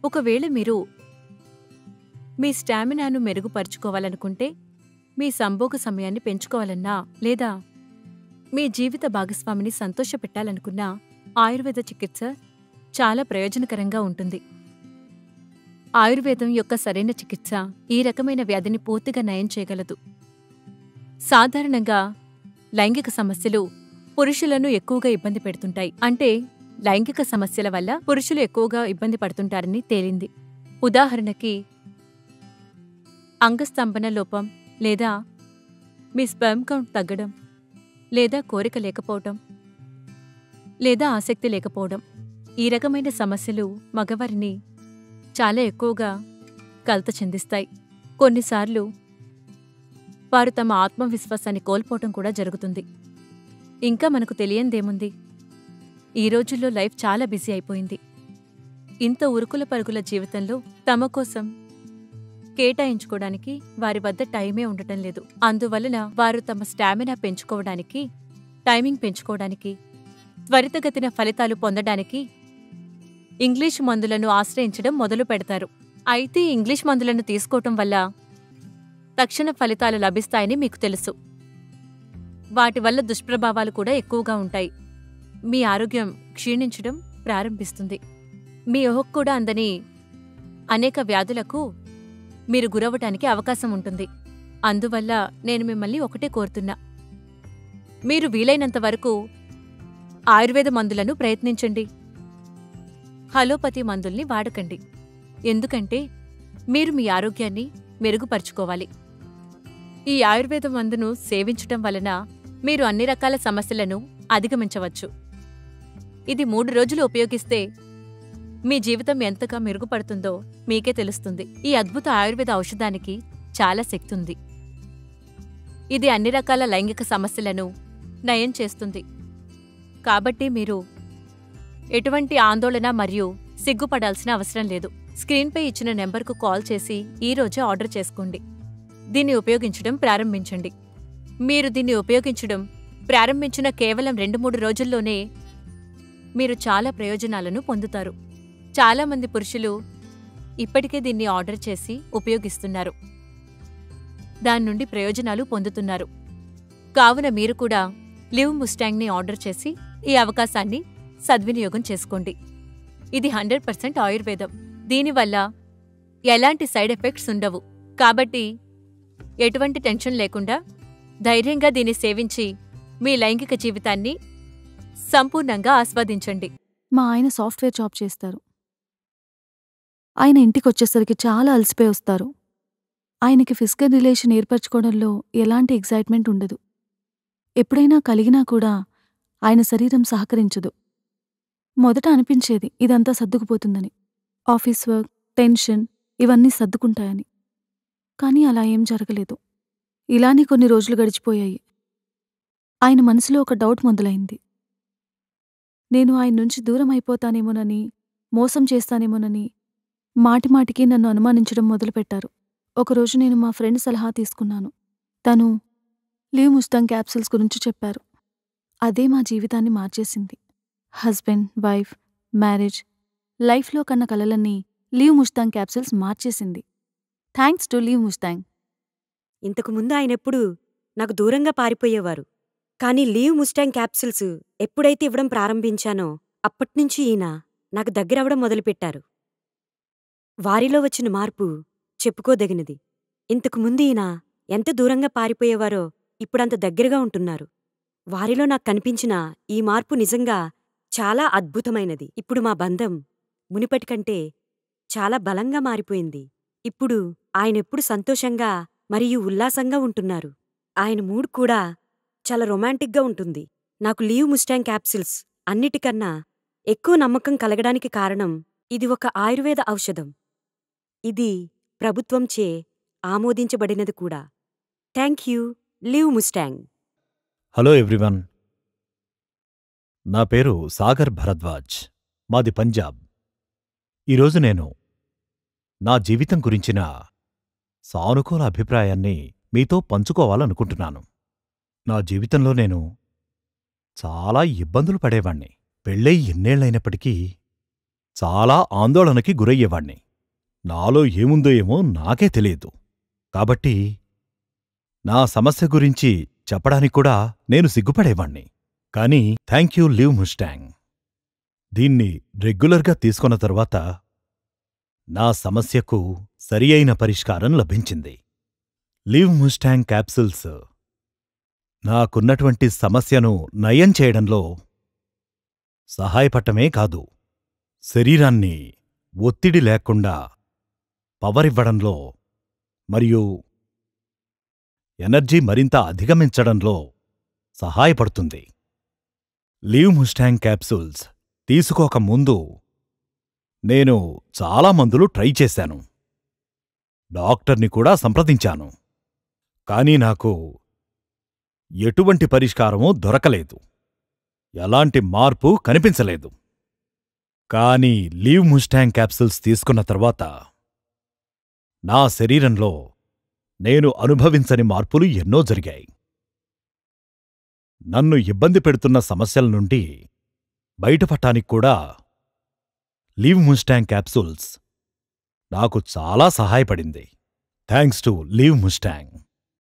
ఒకవేళ మీరు మీ స్టామినాను మెరుగుపరుచుకోవాలనుకుంటే మీ సంభోగ సమయాన్ని పెంచుకోవాలన్నా లేదా మీ జీవిత భాగస్వామిని సంతోషపెట్టాలనుకున్నా ఆయుర్వేద చికిత్స చాలా ప్రయోజనకరంగా ఉంటుంది ఆయుర్వేదం యొక్క సరైన చికిత్స ఈ రకమైన వ్యాధిని పూర్తిగా నయం చేయగలదు సాధారణంగా లైంగిక సమస్యలు పురుషులను ఎక్కువగా ఇబ్బంది పెడుతుంటాయి అంటే లైంగిక సమస్యల వల్ల పురుషులు ఎక్కువగా ఇబ్బంది పడుతుంటారని తేలింది ఉదాహరణకి అంగస్తంభన లోపం లేదా మీ స్పెర్మ్ కౌంట్ తగ్గడం లేదా కోరిక లేకపోవడం లేదా ఆసక్తి లేకపోవడం ఈ రకమైన సమస్యలు మగవారిని చాలా ఎక్కువగా కలత చెందిస్తాయి కొన్నిసార్లు వారు తమ ఆత్మవిశ్వాసాన్ని కోల్పోవటం కూడా జరుగుతుంది ఇంకా మనకు తెలియందేముంది ఈ రోజుల్లో లైఫ్ చాలా బిజీ అయిపోయింది ఇంత ఉరుకుల పరుగుల జీవితంలో తమ కోసం కేటాయించుకోవడానికి వారి వద్ద టైమే ఉండటం లేదు అందువలన వారు తమ స్టామినా పెంచుకోవడానికి టైమింగ్ పెంచుకోవడానికి త్వరితగతిన ఫలితాలు పొందడానికి ఇంగ్లీష్ మందులను ఆశ్రయించడం మొదలు పెడతారు అయితే ఇంగ్లీష్ మందులను తీసుకోవటం వల్ల తక్షణ ఫలితాలు లభిస్తాయని మీకు తెలుసు వాటి వల్ల దుష్ప్రభావాలు కూడా ఎక్కువగా ఉంటాయి మీ ఆరోగ్యం క్షీణించడం ప్రారంభిస్తుంది మీ ఊహకు కూడా అందని అనేక వ్యాధులకు మీరు గురవటానికి అవకాశం ఉంటుంది అందువల్ల నేను మిమ్మల్ని ఒకటే కోరుతున్నా మీరు వీలైనంత వరకు ఆయుర్వేద మందులను ప్రయత్నించండి హలోపతి మందుల్ని వాడకండి ఎందుకంటే మీరు మీ ఆరోగ్యాన్ని మెరుగుపరుచుకోవాలి ఈ ఆయుర్వేద మందును సేవించటం వలన మీరు అన్ని రకాల సమస్యలను అధిగమించవచ్చు ఇది మూడు రోజులు ఉపయోగిస్తే మీ జీవితం ఎంతగా మెరుగుపడుతుందో మీకే తెలుస్తుంది ఈ అద్భుత ఆయుర్వేద ఔషధానికి చాలా శక్తి ఉంది ఇది అన్ని రకాల లైంగిక సమస్యలను నయం చేస్తుంది కాబట్టి మీరు ఎటువంటి ఆందోళన మరియు సిగ్గుపడాల్సిన అవసరం లేదు స్క్రీన్పై ఇచ్చిన నెంబర్కు కాల్ చేసి ఈ రోజే ఆర్డర్ చేసుకోండి దీన్ని ఉపయోగించడం ప్రారంభించండి మీరు దీన్ని ఉపయోగించడం ప్రారంభించిన కేవలం రెండు మూడు రోజుల్లోనే మీరు చాలా ప్రయోజనాలను పొందుతారు చాలామంది పురుషులు ఇప్పటికే దీన్ని ఆర్డర్ చేసి ఉపయోగిస్తున్నారు దాని నుండి ప్రయోజనాలు పొందుతున్నారు కావున మీరు కూడా లివ్ ముస్టాంగ్ని ఆర్డర్ చేసి ఈ అవకాశాన్ని సద్వినియోగం చేసుకోండి ఇది హండ్రెడ్ పర్సెంట్ ఆయుర్వేదం దీనివల్ల ఎలాంటి సైడ్ ఎఫెక్ట్స్ ఉండవు కాబట్టి ఎటువంటి టెన్షన్ లేకుండా ధైర్యంగా దీన్ని సేవించి మీ లైంగిక జీవితాన్ని సంపూర్ణంగా ఆస్వాదించండి మా ఆయన సాఫ్ట్వేర్ జాబ్ చేస్తారు ఆయన ఇంటికొచ్చేసరికి చాలా అలసిపోయి వస్తారు ఆయనకి ఫిజికల్ రిలేషన్ ఏర్పరచుకోవడంలో ఎలాంటి ఎగ్జైట్మెంట్ ఉండదు ఎప్పుడైనా కలిగినా కూడా ఆయన శరీరం సహకరించదు మొదట అనిపించేది ఇదంతా సర్దుకుపోతుందని ఆఫీస్ వర్క్ టెన్షన్ ఇవన్నీ సర్దుకుంటాయని కానీ అలా ఏం జరగలేదు ఇలానే కొన్ని రోజులు గడిచిపోయాయి ఆయన మనసులో ఒక డౌట్ మొదలైంది నేను ఆయన నుంచి దూరం అయిపోతానేమోనని మోసం చేస్తానేమోనని మాటిమాటికి నన్ను అనుమానించడం మొదలుపెట్టారు ఒకరోజు నేను మా ఫ్రెండ్ సలహా తీసుకున్నాను తను లీవ్ ముస్తాంగ్ క్యాప్సిల్స్ గురించి చెప్పారు అదే మా జీవితాన్ని మార్చేసింది హస్బెండ్ వైఫ్ మ్యారేజ్ లైఫ్లో కన్న కలలన్నీ లీవ్ ముస్తాంగ్ క్యాప్సిల్స్ మార్చేసింది థ్యాంక్స్ టు లీవ్ ముస్తాంగ్ ఇంతకు ముందు ఆయనెప్పుడు నాకు దూరంగా పారిపోయేవారు కానీ లీవ్ ముస్టాంగ్ క్యాప్సిల్స్ ఎప్పుడైతే ఇవ్వడం ప్రారంభించానో అప్పట్నుంచి ఈయన నాకు దగ్గరవడం మొదలుపెట్టారు వారిలో వచ్చిన మార్పు చెప్పుకోదగినది ఇంతకు ముందు ఈయన ఎంత దూరంగా పారిపోయేవారో ఇప్పుడంత దగ్గరగా ఉంటున్నారు వారిలో నాకు కనిపించిన ఈ మార్పు నిజంగా చాలా అద్భుతమైనది ఇప్పుడు మా బంధం మునిపటి కంటే చాలా బలంగా మారిపోయింది ఇప్పుడు ఆయనెప్పుడు సంతోషంగా మరియు ఉల్లాసంగా ఉంటున్నారు ఆయన మూడ్ కూడా చాలా రొమాంటిక్గా ఉంటుంది నాకు లీవ్ ముస్టాంగ్ క్యాప్సిల్స్ అన్నిటికన్నా ఎక్కువ నమ్మకం కలగడానికి కారణం ఇది ఒక ఆయుర్వేద ఔషధం ఇది ప్రభుత్వంచే ఆమోదించబడినది కూడా thank you Leave Mustang hello everyone నా పేరు సాగర్ భరద్వాజ్ మాది పంజాబ్ ఈరోజు నేను నా జీవితం గురించిన సానుకూల అభిప్రాయాన్ని మీతో పంచుకోవాలనుకుంటున్నాను నా జీవితంలో నేను చాలా ఇబ్బందులు పడేవాణ్ణి పెళ్ళై ఎన్నేళ్లైనప్పటికీ చాలా ఆందోళనకి గురయ్యేవాణ్ణి నాలో ఏముందో ఏమో నాకే తెలియదు కాబట్టి నా సమస్య గురించి చెప్పడానికి కూడా నేను సిగ్గుపడేవాణ్ణి కాని థ్యాంక్ యూ లివ్ ముస్టాంగ్ దీన్ని రెగ్యులర్గా తీసుకున్న తరువాత నా సమస్యకు సరి అయిన పరిష్కారం లభించింది లివ్ ముస్టాంగ్ క్యాప్సూల్స్ నాకున్నటువంటి సమస్యను నయం చేయడంలో సహాయపడటమే కాదు శరీరాన్ని ఒత్తిడి లేకుండా పవరివ్వడంలో మరియు ఎనర్జీ మరింత అధిగమించడంలో సహాయపడుతుంది లీవ్ ముస్టాంగ్ క్యాప్సూల్స్ తీసుకోక ముందు నేను చాలా మందులు ట్రై చేశాను డాక్టర్ని కూడా సంప్రదించాను కానీ నాకు ఎటువంటి పరిష్కారమూ దొరకలేదు ఎలాంటి మార్పు కనిపించలేదు కానీ లీవ్ ముస్టాంగ్ క్యాప్సూల్స్ తీసుకున్న తర్వాత నా శరీరంలో నేను అనుభవించని మార్పులు ఎన్నో జరిగాయి నన్ను ఇబ్బంది పెడుతున్న సమస్యల నుండి బయటపడటానికి కూడా లీవ్ ముస్టాంగ్ క్యాప్సూల్స్ నాకు చాలా సహాయపడింది థ్యాంక్స్ టు లీవ్ ముస్టాంగ్